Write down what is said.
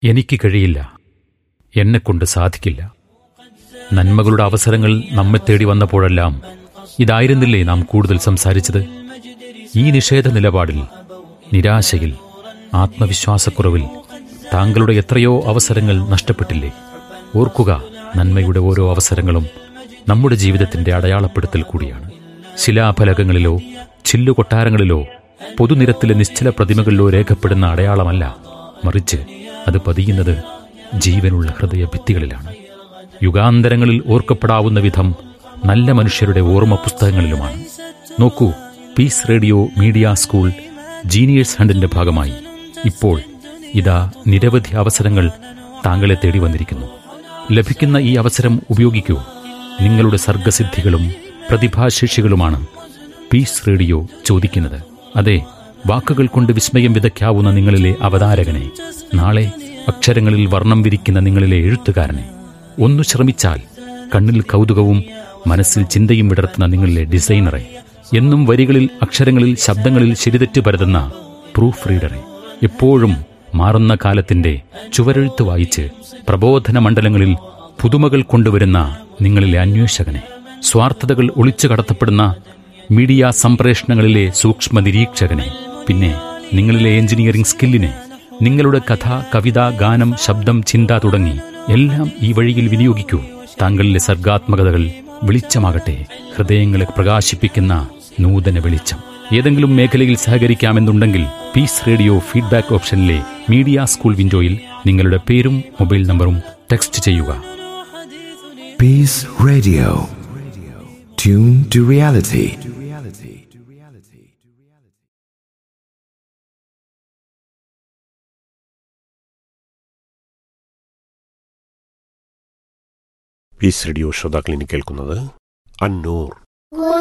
എനിക്ക് കഴിയില്ല എന്നെക്കൊണ്ട് സാധിക്കില്ല നന്മകളുടെ അവസരങ്ങൾ നമ്മെ തേടി വന്നപ്പോഴെല്ലാം ഇതായിരുന്നില്ലേ നാം കൂടുതൽ സംസാരിച്ചത് ഈ നിഷേധ നിലപാടിൽ നിരാശയിൽ ആത്മവിശ്വാസക്കുറവിൽ താങ്കളുടെ എത്രയോ അവസരങ്ങൾ നഷ്ടപ്പെട്ടില്ലേ ഓർക്കുക നന്മയുടെ ഓരോ അവസരങ്ങളും നമ്മുടെ ജീവിതത്തിന്റെ അടയാളപ്പെടുത്തൽ കൂടിയാണ് ശിലാഫലകങ്ങളിലോ ചില്ലുകൊട്ടാരങ്ങളിലോ പൊതുനിരത്തിലെ നിശ്ചല പ്രതിമകളിലോ രേഖപ്പെടുന്ന അടയാളമല്ല മറിച്ച് അത് പതിയുന്നത് ജീവനുള്ള ഹൃദയ ഭിത്തികളിലാണ് യുഗാന്തരങ്ങളിൽ ഓർക്കപ്പെടാവുന്ന വിധം നല്ല മനുഷ്യരുടെ ഓർമ്മ പുസ്തകങ്ങളിലുമാണ് നോക്കൂ peace radio media school geniuses ഹണ്ടിന്റെ ഭാഗമായി ഇപ്പോൾ ഇതാ നിരവധി അവസരങ്ങൾ താങ്കളെ തേടി വന്നിരിക്കുന്നു ലഭിക്കുന്ന ഈ അവസരം ഉപയോഗിക്കൂ നിങ്ങളുടെ സർഗസിദ്ധികളും പ്രതിഭാശേഷികളുമാണ് പീസ് റേഡിയോ ചോദിക്കുന്നത് അതെ വാക്കുകൾ കൊണ്ട് വിസ്മയം വിതയ്ക്കാവുന്ന നിങ്ങളിലെ അവതാരകനെ നാളെ അക്ഷരങ്ങളിൽ വർണ്ണം വിരിക്കുന്ന നിങ്ങളിലെ എഴുത്തുകാരനെ ഒന്നു ശ്രമിച്ചാൽ കണ്ണിൽ കൗതുകവും മനസ്സിൽ ചിന്തയും വിടർത്തുന്ന നിങ്ങളിലെ ഡിസൈനറെ എന്നും വരികളിൽ അക്ഷരങ്ങളിൽ ശബ്ദങ്ങളിൽ ശരിതെറ്റ് പരതുന്ന പ്രൂഫ് റീഡറെ എപ്പോഴും മാറുന്ന കാലത്തിന്റെ ചുവരെഴുത്ത് വായിച്ച് പ്രബോധന മണ്ഡലങ്ങളിൽ പുതുമകൾ കൊണ്ടുവരുന്ന നിങ്ങളിലെ അന്വേഷകനെ സ്വാർത്ഥതകൾ ഒളിച്ചു കടത്തപ്പെടുന്ന മീഡിയ സംപ്രേഷണങ്ങളിലെ സൂക്ഷ്മ നിരീക്ഷകനെ പിന്നെ നിങ്ങളിലെ എഞ്ചിനീയറിംഗ് സ്കില്ലിനെ നിങ്ങളുടെ കഥ കവിത ഗാനം ശബ്ദം ചിന്ത തുടങ്ങി എല്ലാം ഈ വഴിയിൽ വിനിയോഗിക്കൂ താങ്കളിലെ സർഗാത്മകതകൾ വെളിച്ചമാകട്ടെ ഹൃദയങ്ങളെ പ്രകാശിപ്പിക്കുന്ന നൂതന വെളിച്ചം ഏതെങ്കിലും മേഖലയിൽ സഹകരിക്കാമെന്നുണ്ടെങ്കിൽ പീസ് റേഡിയോ ഫീഡ്ബാക്ക് ഓപ്ഷനിലെ മീഡിയ സ്കൂൾ വിൻഡോയിൽ നിങ്ങളുടെ പേരും മൊബൈൽ നമ്പറും ടെക്സ്റ്റ് ചെയ്യുക Peace Radio. Tune to reality. Peace radio ശ്രോതാക്കൾ ഇനി കേൾക്കുന്നത് അന്നൂർ